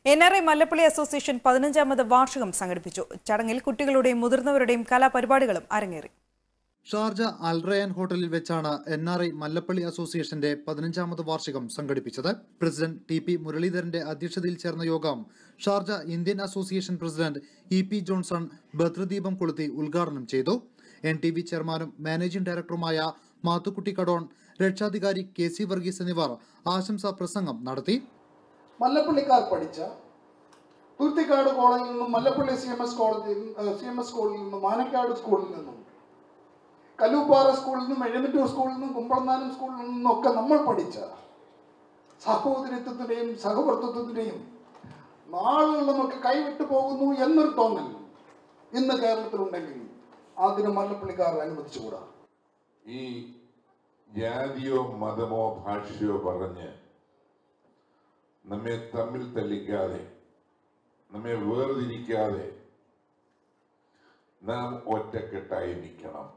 N R I Mallappally association പതിനഞ്ചാമത് വാർഷികം സംഘടിപ്പിച്ചു ചടങ്ങിൽ കുട്ടികളുടെയും മുതിർന്നവരുടെയും കലാപരിപാടികളും അരങ്ങേറി ഷാർജ അൽറയാൻ ഹോട്ടലിൽ വെച്ചാണ് എൻ ആർ ഐ മല്ലപ്പള്ളി അസോസിയേഷന്റെ പതിനഞ്ചാമത് വാർഷികം സംഘടിപ്പിച്ചത് പ്രസിഡന്റ് ടി പി മുരളീധരന്റെ അധ്യക്ഷതയിൽ ചേർന്ന യോഗം Sharjah Indian association president E P Johnson ഭദ്രദീപം കൊളുത്തി ഉദ്ഘാടനം ചെയ്തു എൻ ടി വി ചെയർമാനും മാനേജിംഗ് ഡയറക്ടറുമായ മാത്തുക്കുട്ടി കടോൺ രക്ഷാധികാരി കെ സി വർഗീസ് എന്നിവർ ആശംസാ പ്രസംഗം നടത്തി മല്ലപ്പള്ളിക്കാർ പഠിച്ച തുരുത്തിക്കാട് കോളേജിൽ നിന്നും മല്ലപ്പള്ളി സി എം എസ് കോളേജിൽ സി എം എസ് സ്കൂളിൽ നിന്നും മാനക്കാട് സ്കൂളിൽ നിന്നും കല്ലൂപ്പാറ സ്കൂളിൽ നിന്നും എഴുമറ്റൂർ സ്കൂളിൽ നിന്നും കുമ്പളന്നാനം സ്കൂളിൽ നിന്നും ഒക്കെ നമ്മൾ പഠിച്ച സഹോദരിത്വത്തിന്റെയും സഹവർത്തിത്വത്തിന്റെയും നാളുകൾ നമുക്ക് കൈവിട്ടു പോകുന്നു എന്നൊരു തോന്നൽ ഇന്ന് കേരളത്തിലുണ്ടെങ്കിൽ അതിന് മല്ലപ്പള്ളിക്കാർ അനുവദിച്ചുകൂടാ ഈ ജാതിയോ മതമോ ഭാഷയോ പറഞ്ഞ് നമ്മെ തമ്മിൽ തല്ലിക്കാതെ നമ്മെ വേർതിരിക്കാതെ നാം ഒറ്റക്കെട്ടായി നിൽക്കണം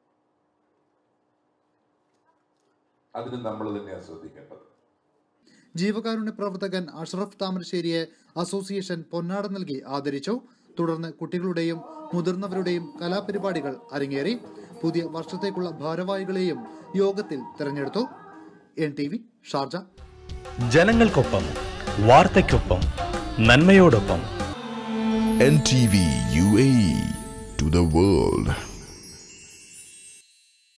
അതിന് നമ്മൾ തന്നെയാണ് ശ്രദ്ധിക്കേണ്ടത് ജീവകാരുണ്യ പ്രവർത്തകൻ അഷ്റഫ് താമരശ്ശേരിയെ അസോസിയേഷൻ പൊന്നാട നൽകി ആദരിച്ചു തുടർന്ന് കുട്ടികളുടെയും മുതിർന്നവരുടെയും കലാപരിപാടികൾ അരങ്ങേറി പുതിയ വർഷത്തേക്കുള്ള ഭാരവാഹികളെയും യോഗത്തിൽ തെരഞ്ഞെടുത്തു എൻ ടി വി ഷാർജ ജനങ്ങൾക്കൊപ്പം വാർത്തയ്ക്കൊപ്പം നന്മയോടൊപ്പം NTV UAE to the world.